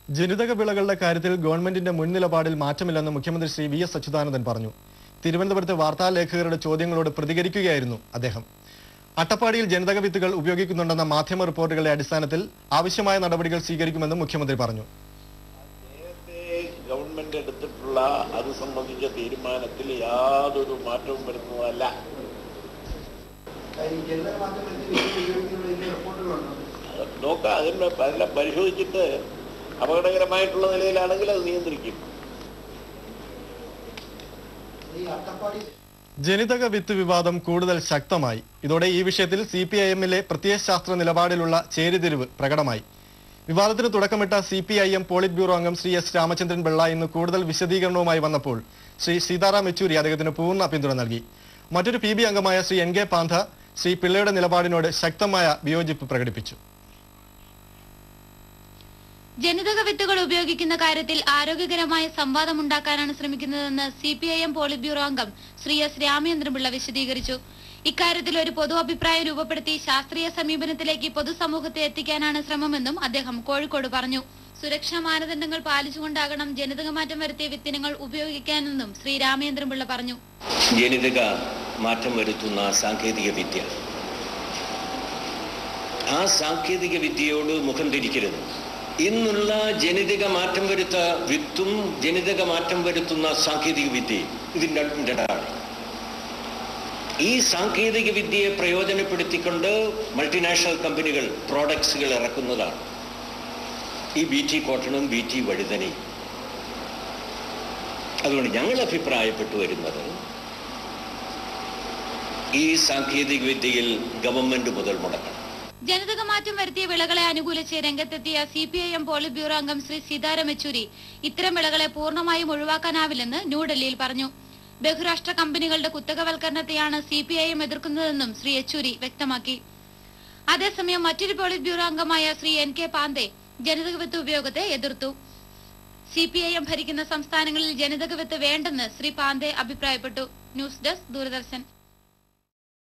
ജനിതക വിളകളുടെ കാര്യത്തിൽ ഗവൺമെന്റിന്റെ മുൻ നിലപാടിൽ മാറ്റമില്ലെന്ന് മുഖ്യമന്ത്രി ശ്രീ വി എസ് അച്യുതാനന്ദൻ പറഞ്ഞു തിരുവനന്തപുരത്ത് വാർത്താലേഖകരുടെ ചോദ്യങ്ങളോട് പ്രതികരിക്കുകയായിരുന്നു അദ്ദേഹം അട്ടപ്പാടിയിൽ ജനിതക വിത്തുകൾ ഉപയോഗിക്കുന്നുണ്ടെന്ന മാധ്യമ റിപ്പോർട്ടുകളുടെ അടിസ്ഥാനത്തിൽ ആവശ്യമായ നടപടികൾ സ്വീകരിക്കുമെന്നും മുഖ്യമന്ത്രി പറഞ്ഞു നേരത്തെ ഗവൺമെന്റ് എടുത്തിട്ടുള്ള അത് സംബന്ധിച്ച തീരുമാനത്തിൽ യാതൊരു മാറ്റവും വരുന്നതല്ല അത് നോക്കാം അതിന് എല്ലാം പരിശോധിച്ചിട്ട് അപകടകരമായിട്ടുള്ള നിലയിലാണെങ്കിൽ അത് നിയന്ത്രിക്കും ജനിതക വിത്ത് വിവാദം കൂടുതൽ ശക്തമായി ഇതോടെ ഈ വിഷയത്തിൽ സി പി ഐ എമ്മിലെ പ്രത്യയശാസ്ത്ര നിലപാടിലുള്ള ചേരിതിരിവ് പ്രകടമായി വിവാദത്തിന് തുടക്കമിട്ട C P I M politburo അംഗം ശ്രീ എസ് രാമചന്ദ്രൻ പിള്ള ഇന്ന് കൂടുതൽ വിശദീകരണവുമായി വന്നപ്പോൾ ശ്രീ സീതാറാം യെച്ചൂരി അദ്ദേഹത്തിന് പൂർണ്ണ പിന്തുണ നൽകി മറ്റൊരു പി ബി അംഗമായ ശ്രീ എൻ കെ പാന്ധ ശ്രീ പിള്ളയുടെ നിലപാടിനോട് ശക്തമായ വിയോജിപ്പ് പ്രകടിപ്പിച്ചു ജനിതക വിത്തുകൾ ഉപയോഗിക്കുന്ന കാര്യത്തിൽ ആരോഗ്യകരമായ സംവാദമുണ്ടാക്കാനാണ് ശ്രമിക്കുന്നതെന്ന് C P I M politburo അംഗം ശ്രീ എസ് രാമചന്ദ്രൻപിള്ള വിശദീകരിച്ചു ഇക്കാര്യത്തിൽ ഒരു പൊതു അഭിപ്രായം രൂപപ്പെടുത്തി ശാസ്ത്രീയ സമീപനത്തിലേക്ക് പൊതുസമൂഹത്തെ എത്തിക്കാനാണ് ശ്രമമെന്നും അദ്ദേഹം കോഴിക്കോട് പറഞ്ഞു സുരക്ഷാ മാനദണ്ഡങ്ങൾ പാലിച്ചുകൊണ്ടാകണം ജനിതക മാറ്റം വരുത്തിയ വിത്തിനങ്ങൾ ഉപയോഗിക്കാനെന്നും ശ്രീ രാമചന്ദ്രൻപിള്ള പറഞ്ഞു ജനിതക മാറ്റം വരുത്തുന്ന സാങ്കേതിക വിദ്യ ആ സാങ്കേതിക വിദ്യയോട് മുഖം തിരിക്കരുത് ഇന്നുള്ള ജനിതക മാറ്റം വരുത്ത വിത്തും ജനിതക മാറ്റം വരുത്തുന്ന സാങ്കേതിക വിദ്യയും ഇതിൻ്റെ രണ്ടാണ് ഈ സാങ്കേതിക വിദ്യയെ പ്രയോജനപ്പെടുത്തിക്കൊണ്ട് മൾട്ടിനാഷണൽ കമ്പനികൾ പ്രോഡക്ട്സുകൾ ഇറക്കുന്നതാണ് ഈ ബി ടി കോട്ടണും ബി ടി വഴുതനയും അതുകൊണ്ട് ഞങ്ങൾ അഭിപ്രായപ്പെട്ടു വരുന്നത് ഈ സാങ്കേതിക വിദ്യയിൽ ഗവൺമെന്റ് മുതൽ മുടക്കണം ജനിതക മാറ്റം വരുത്തിയ വിളകളെ അനുകൂലിച്ച് രംഗത്തെത്തിയ C P I M politburo അംഗം ശ്രീ സീതാറാം യെച്ചൂരി ഇത്തരം വിളകളെ പൂർണ്ണമായും ഒഴിവാക്കാനാവില്ലെന്ന് ന്യൂഡൽഹിയിൽ പറഞ്ഞു ബഹുരാഷ്ട്ര കമ്പനികളുടെ കുത്തകവൽക്കരണത്തെയാണ് സി പി ഐ എം എതിർക്കുന്നതെന്നും ശ്രീ യെച്ചൂരി വ്യക്തമാക്കി അതേസമയം മറ്റൊരു പോളിറ്റ് ബ്യൂറോ അംഗമായ ശ്രീ എൻ കെ പാണ്ഡെ ജനിതക വിത്ത് ഉപയോഗത്തെ എതിർത്തു സി പി ഐ എം ഭരിക്കുന്ന സംസ്ഥാനങ്ങളിൽ ജനിതക വിത്ത് വേണ്ടെന്ന് ശ്രീ പാണ്ഡെ അഭിപ്രായപ്പെട്ടു ന്യൂസ് ഡെസ്ക് ദൂരദർശൻ